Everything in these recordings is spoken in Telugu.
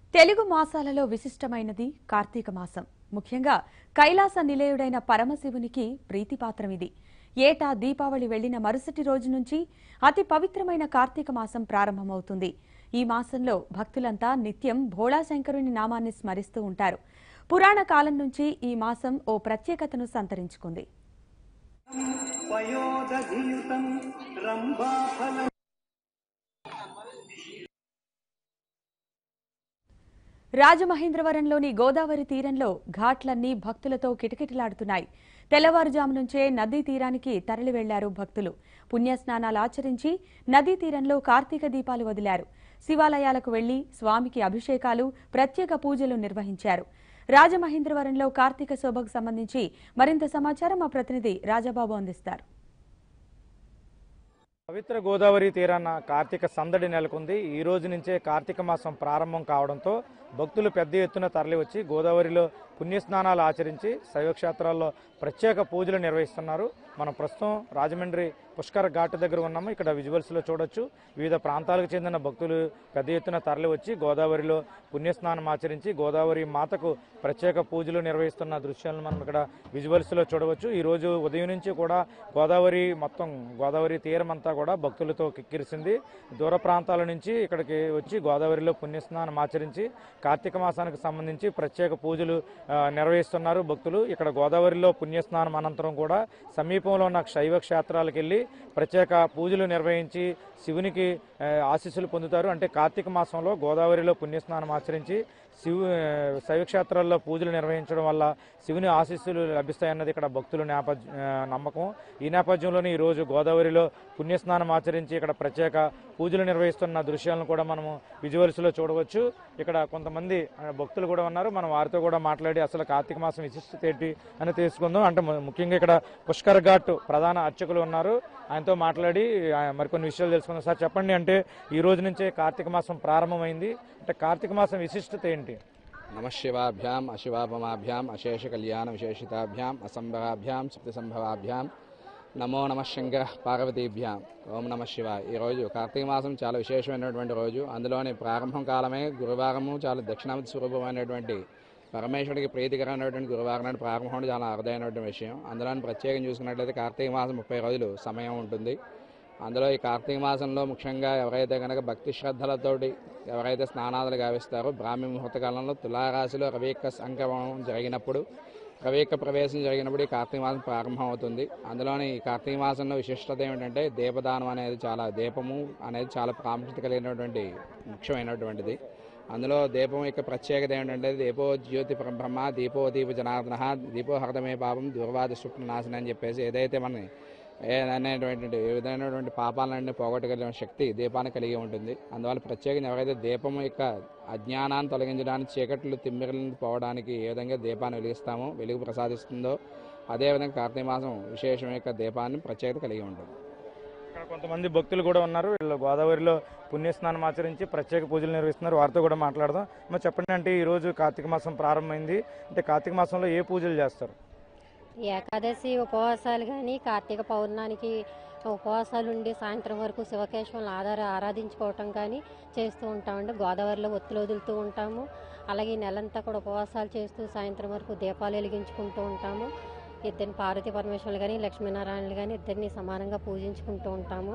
తెలుగు మాసాలలో విశిష్టమైనది కార్తీక మాసం ముఖ్యంగా కైలాస నిలయుడైన పరమశివునికి ప్రీతిపాత్రం ఇది ఏటా దీపావళి వెళ్లిన మరుసటి రోజు నుంచి అతి పవిత్రమైన కార్తీక మాసం ప్రారంభమవుతుంది ఈ మాసంలో భక్తులంతా నిత్యం భోళాశంకరుని నామాన్ని స్మరిస్తూ ఉంటారు పురాణ కాలం నుంచి ఈ మాసం ఓ ప్రత్యేకతను సంతరించుకుంది పయోదధియుతం రంభాఫలం రాజమహేంద్రవరంలోని గోదావరి తీరంలో ఘాట్లన్నీ భక్తులతో కిటకిటలాడుతున్నాయి తెల్లవారుజాము నుంచే నదీ తీరానికి తరలి వెళ్లారు భక్తులు పుణ్యస్నానాలు ఆచరించి నదీ తీరంలో కార్తీక దీపాలు వదిలారు శివాలయాలకు వెళ్లి స్వామికి అభిషేకాలు ప్రత్యేక పూజలు నిర్వహించారు రాజమహేంద్రవరంలో కార్తీక శోభకు సంబంధించి మరింత సమాచారం మా ప్రతినిధి రాజాబాబు అందిస్తారు పవిత్ర గోదావరి తీరాన కార్తీక సందడి నెలకొంది ఈ రోజు నుంచే కార్తీక మాసం ప్రారంభం కావడంతో భక్తులు పెద్ద ఎత్తున తరలివచ్చి గోదావరిలో పుణ్యస్నానాలు ఆచరించి శైవక్షేత్రాల్లో ప్రత్యేక పూజలు నిర్వహిస్తున్నారు మనం ప్రస్తుతం రాజమండ్రి పుష్కర ఘాట్ దగ్గర ఉన్నాము ఇక్కడ విజువల్స్లో చూడొచ్చు వివిధ ప్రాంతాలకు చెందిన భక్తులు పెద్ద ఎత్తున తరలివచ్చి గోదావరిలో పుణ్యస్నానం ఆచరించి గోదావరి మాతకు ప్రత్యేక పూజలు నిర్వహిస్తున్న దృశ్యాలను మనం ఇక్కడ విజువల్స్లో చూడవచ్చు ఈ రోజు ఉదయం నుంచి కూడా గోదావరి మొత్తం గోదావరి తీరం అంతా కూడా భక్తులతో కిక్కిరిసింది దూర ప్రాంతాల నుంచి ఇక్కడికి వచ్చి గోదావరిలో పుణ్యస్నానం ఆచరించి కార్తీక మాసానికి సంబంధించి ప్రత్యేక పూజలు ఆ, నిర్వహిస్తున్నారు భక్తులు ఇక్కడ గోదావరిలో పుణ్యస్నానం అనంతరం కూడా సమీపంలో ఉన్న శైవ క్షేత్రాలకు వెళ్ళి ప్రత్యేక పూజలు నిర్వహించి శివునికి ఆ, ఆశీస్సులు పొందుతారు అంటే కార్తీక మాసంలో గోదావరిలో పుణ్యస్నానం ఆచరించి శివు ఆ, శైవ క్షేత్రాల్లో పూజలు నిర్వహించడం వల్ల శివుని ఆశీస్సులు లభిస్తాయన్నది ఇక్కడ భక్తుల నేపథ్య ఆ, నమ్మకం ఈ నేపథ్యంలోనే ఈ రోజు గోదావరిలో పుణ్యస్నానం ఆచరించి ఇక్కడ ప్రత్యేక పూజలు నిర్వహిస్తున్న దృశ్యాలను కూడా మనము విజువల్స్లో చూడవచ్చు ఇక్కడ కొంతమంది ఆ, భక్తులు కూడా ఉన్నారు మనం వారితో కూడా మాట్లాడి అసలు కార్తీక మాసం విశిష్టత ఏంటి అని తెలుసుకుందాం అంటే ము- ముఖ్యంగా ఇక్కడ పుష్కర్ ఘాట్ ప్రధాన అర్చకులు ఉన్నారు ఆయనతో మాట్లాడి ఆ, మరికొన్ని విషయాలు తెలుసుకుందాం సార్ చెప్పండి అంటే ఈ రోజు నుంచే కార్తీక మాసం ప్రారంభమైంది అంటే కార్తీక మాసం విశిష్టత ఏంటి నమశివాభ్యాం అశివాపమాభ్యాం అశేష కళ్యాణ విశేషితాభ్యాం అసంభవాభ్యాం శక్తి సంభవాభ్యాం నమో నమ శంకర పార్వతీభ్యాం ఓం నమ శివ ఈరోజు కార్తీక మాసం చాలా విశేషమైనటువంటి రోజు అందులోని ప్రారంభం కాలమే గురువారము చాలా దక్షిణామతి స్వరూపమైనటువంటి పరమేశ్వరుడికి ప్రీతికరమైనటువంటి గురువారం నాడు ప్రారంభం అవడం చాలా అరుదైనటువంటి విషయం అందులోని ప్రత్యేకం చూసుకున్నట్లయితే కార్తీక మాసం ముప్పై రోజులు సమయం ఉంటుంది అందులో ఈ కార్తీక మాసంలో ముఖ్యంగా ఎవరైతే కనుక భక్తి శ్రద్ధలతోటి ఎవరైతే స్నానాదులు గావిస్తారో బ్రాహ్మీ ముహూర్త కాలంలో తులారాశిలో రవిక సంక్రమణం జరిగినప్పుడు రవిక ప్రవేశం జరిగినప్పుడు ఈ కార్తీక మాసం ప్రారంభం అవుతుంది అందులోని ఈ కార్తీక మాసంలో విశిష్టత ఏమిటంటే దీపదానం అనేది చాలా దీపము అనేది చాలా ప్రాముఖ్యత కలిగినటువంటి ముఖ్యమైనటువంటిది అందులో దీపం యొక్క ప్రత్యేకత ఏమిటంటే దీపో జ్యోతి బ్రహ్మ దీపో దీప జనార్దన దీపో హరదమే పాపం దుర్వాద స్వప్న నాశనం అని చెప్పేసి ఏదైతే మన అనేటువంటి ఏ విధమైనటువంటి పాపాలన్నీ పోగొట్టగలిగిన శక్తి దీపాన్ని కలిగి ఉంటుంది అందువల్ల ప్రత్యేకంగా ఎవరైతే దీపం యొక్క అజ్ఞానాన్ని తొలగించడానికి చీకట్లు తిమ్మిరలను పోవడానికి ఏ విధంగా దీపాన్ని వెలిగిస్తామో వెలుగు ప్రసాదిస్తుందో అదేవిధంగా కార్తీక మాసం విశేషం యొక్క దీపాన్ని ప్రత్యేకత కలిగి ఉంటుంది ఇక్కడ కొంతమంది భక్తులు కూడా ఉన్నారు వీళ్ళు గోదావరిలో పుణ్యస్నానం ఆచరించి ప్రత్యేక పూజలు నిర్వహిస్తున్నారు వారితో కూడా మాట్లాడదాం మరి చెప్పండి అంటే ఈ రోజు కార్తీక మాసం ప్రారంభమైంది అంటే కార్తీక మాసంలో ఏ పూజలు చేస్తారు ఏకాదశి ఉపవాసాలు కానీ కార్తీక పౌర్ణానికి ఉపవాసాలు ఉండి సాయంత్రం వరకు శివకేశవులను ఆధార ఆరాధించుకోవటం కానీ చేస్తూ ఉంటామండి గోదావరిలో ఒత్తులు వదులుతూ ఉంటాము అలాగే ఈ నెలంతా కూడా ఉపవాసాలు చేస్తూ సాయంత్రం వరకు దీపాలు వెలిగించుకుంటూ ఉంటాము ఇద్దరిని పార్వతీ పరమేశ్వరులు కానీ లక్ష్మీనారాయణలు కానీ ఇద్దరిని సమానంగా పూజించుకుంటూ ఉంటాము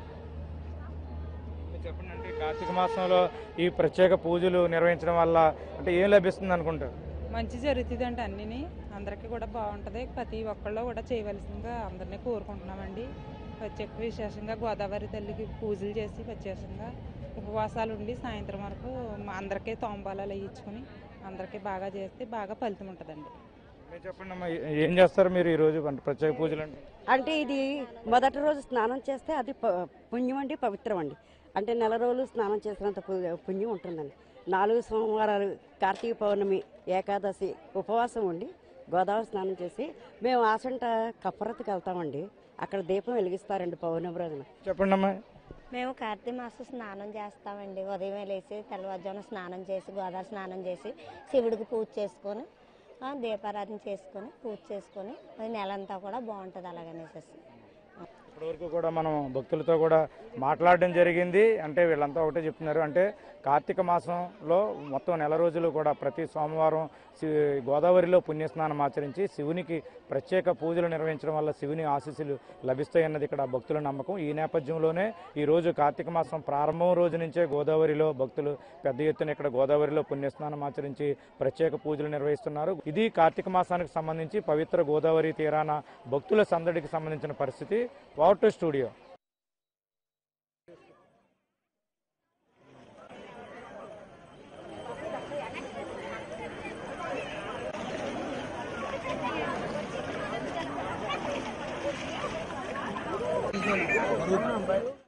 మీరు చెప్పండి అంటే కార్తీక మాసంలో ఈ ప్రత్యేక పూజలు నిర్వహించడం వల్ల అంటే ఏం లభిస్తుంది అనుకుంటారు మంచి జరుగుతుంది అంటే అన్నీ అందరికీ కూడా బాగుంటుంది ప్రతి ఒక్కళ్ళు కూడా చేయవలసిందిగా అందరినీ కోరుకుంటున్నామండి ప్రత్యేక విశేషంగా గోదావరి తల్లికి పూజలు చేసి ప్రత్యేకంగా ఉపవాసాలు ఉండి సాయంత్రం వరకు మా అందరికీ తోంబాలాలు ఇచ్చుకొని అందరికీ బాగా చేస్తే బాగా ఫలితం ఉంటుందండి మీరు చెప్పండి అమ్మా ఏ- ఏం చేస్తారు మీరు ఈ రోజు అంటే ప్రత్యేక పూజలు అంటే అంటే ఇది మొదటి రోజు స్నానం చేస్తే అది ప- పుణ్యం అండి పవిత్రం అండి అంటే నెల రోజులు స్నానం చేసినంత పు- పుణ్యం ఉంటుందండి నాలుగు సోమవారాలు కార్తీక పౌర్ణమి ఏకాదశి ఉపవాసం ఉండి గోదావరి స్నానం చేసి మేము ఆసంట కప్పరత్తుకి వెళ్తామండి అక్కడ దీపం వెలిగిస్తారండి పౌర్ణమి రోజున చెప్పండి అమ్మా మేము కార్తీక మాసం స్నానం చేస్తామండి ఉదయం లేచి తెల్లవారుజామున స్నానం చేసి గోదావరి స్నానం చేసి శివుడికి పూజ చేసుకొని ఆ, దీపారాధన చేసుకొని పూజ చేసుకొని అది నెలంతా కూడా బాగుంటుంది అలాగనేసి ఇప్పటివరకు కూడా మనం భక్తులతో కూడా మాట్లాడడం జరిగింది అంటే వీళ్ళంతా ఒకటే చెప్తున్నారు అంటే కార్తీక మాసంలో మొత్తం నెల రోజులు కూడా ప్రతి సోమవారం శి- గోదావరిలో పుణ్యస్నానం ఆచరించి శివునికి ప్రత్యేక పూజలు నిర్వహించడం వల్ల శివుని ఆశీస్సులు లభిస్తాయన్నది ఇక్కడ భక్తుల నమ్మకం ఈ నేపథ్యంలోనే ఈ రోజు కార్తీక మాసం ప్రారంభం రోజు నుంచే గోదావరిలో భక్తులు పెద్ద ఎత్తున ఇక్కడ గోదావరిలో పుణ్యస్నానం ఆచరించి ప్రత్యేక పూజలు నిర్వహిస్తున్నారు ఇది కార్తీక మాసానికి సంబంధించి పవిత్ర గోదావరి తీరాన భక్తుల సందడికి సంబంధించిన పరిస్థితి over to studio Thank you.